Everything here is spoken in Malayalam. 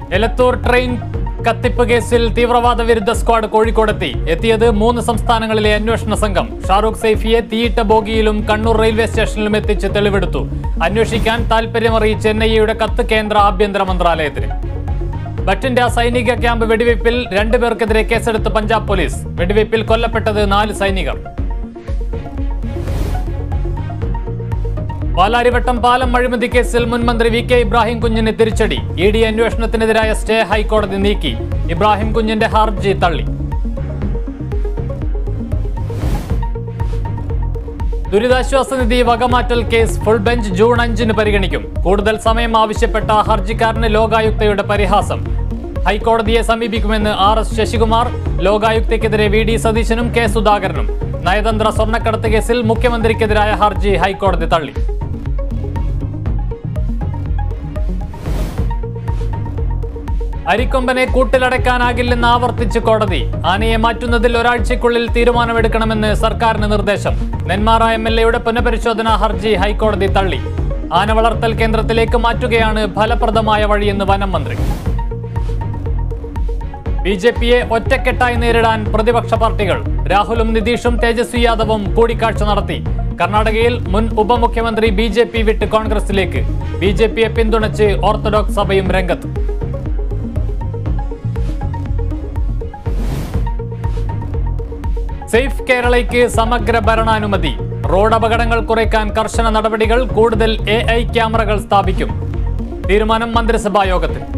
എലത്തൂർ ട്രെയിൻ കത്തിപ്പ് കേസിൽ തീവ്രവാദ വിരുദ്ധ സ്ക്വാഡ് കോഴിക്കോടെത്തി എത്തിയത് മൂന്ന് സംസ്ഥാനങ്ങളിലെ അന്വേഷണ സംഘം ഷാറൂഖ് സൈഫിയെ തീയിട്ട ബോഗിയിലും കണ്ണൂർ റെയിൽവേ സ്റ്റേഷനിലും എത്തിച്ച് തെളിവെടുത്തു അന്വേഷിക്കാൻ താൽപര്യമറിയിച്ച് എൻ ഐ എയുടെ കത്ത് കേന്ദ്ര ആഭ്യന്തര മന്ത്രാലയത്തിന് ബറ്റിന്റെ സൈനിക ക്യാമ്പ് വെടിവയ്പിൽ രണ്ടുപേർക്കെതിരെ കേസെടുത്ത് പഞ്ചാബ് പോലീസ് വെടിവയ്പിൽ കൊല്ലപ്പെട്ടത് നാല് സൈനികർ പാലാരിവട്ടം പാലം അഴിമതി കേസിൽ മുൻ മന്ത്രി വി കെ ഇബ്രാഹിം കുഞ്ഞിന് തിരിച്ചടി ഇ ഡി അന്വേഷണത്തിനെതിരായ സ്റ്റേ ഹൈക്കോടതി നീക്കി ഇബ്രാഹിം കുഞ്ഞിന്റെ ഹർജി തള്ളി ദുരിതാശ്വാസ നിധി വകമാറ്റൽ കേസ് ഫുൾ ബെഞ്ച് ജൂൺ അഞ്ചിന് പരിഗണിക്കും കൂടുതൽ സമയം ആവശ്യപ്പെട്ട ഹർജിക്കാരന് ലോകായുക്തയുടെ പരിഹാസം ഹൈക്കോടതിയെ സമീപിക്കുമെന്ന് ആർ എസ് ശശികുമാർ ലോകായുക്തയ്ക്കെതിരെ വി ഡി സതീശനും കെ സുധാകരനും നയതന്ത്ര സ്വർണ്ണക്കടത്ത് കേസിൽ മുഖ്യമന്ത്രിക്കെതിരായ ഹർജി ഹൈക്കോടതി തള്ളി അരിക്കൊമ്പനെ കൂട്ടിലടയ്ക്കാനാകില്ലെന്ന് ആവർത്തിച്ച് കോടതി ആനയെ മാറ്റുന്നതിൽ ഒരാഴ്ചയ്ക്കുള്ളിൽ തീരുമാനമെടുക്കണമെന്ന് സർക്കാരിന് നിർദ്ദേശം നെന്മാറ എം എൽ എയുടെ പുനഃപരിശോധനാ ഹർജി ഹൈക്കോടതി തള്ളി ആന വളർത്തൽ കേന്ദ്രത്തിലേക്ക് മാറ്റുകയാണ് ഫലപ്രദമായ വഴിയെന്ന് വനം മന്ത്രി ബി ജെ പിയെ ഒറ്റക്കെട്ടായി നേരിടാൻ പ്രതിപക്ഷ പാർട്ടികൾ രാഹുലും നിതീഷും തേജസ്വി യാദവും കൂടിക്കാഴ്ച നടത്തി കർണാടകയിൽ മുൻ ഉപമുഖ്യമന്ത്രി ബി ജെ പി വിട്ട് കോൺഗ്രസിലേക്ക് ബി ജെ പിയെ പിന്തുണച്ച് ഓർത്തഡോക്സ് സഭയും രംഗത്ത് സേഫ് കേരളയ്ക്ക് സമഗ്ര ഭരണാനുമതി റോഡ് അപകടങ്ങൾ കുറയ്ക്കാൻ കർശന നടപടികൾ കൂടുതൽ എ ഐ ക്യാമറകൾ സ്ഥാപിക്കും തീരുമാനം മന്ത്രിസഭാ യോഗത്തിൽ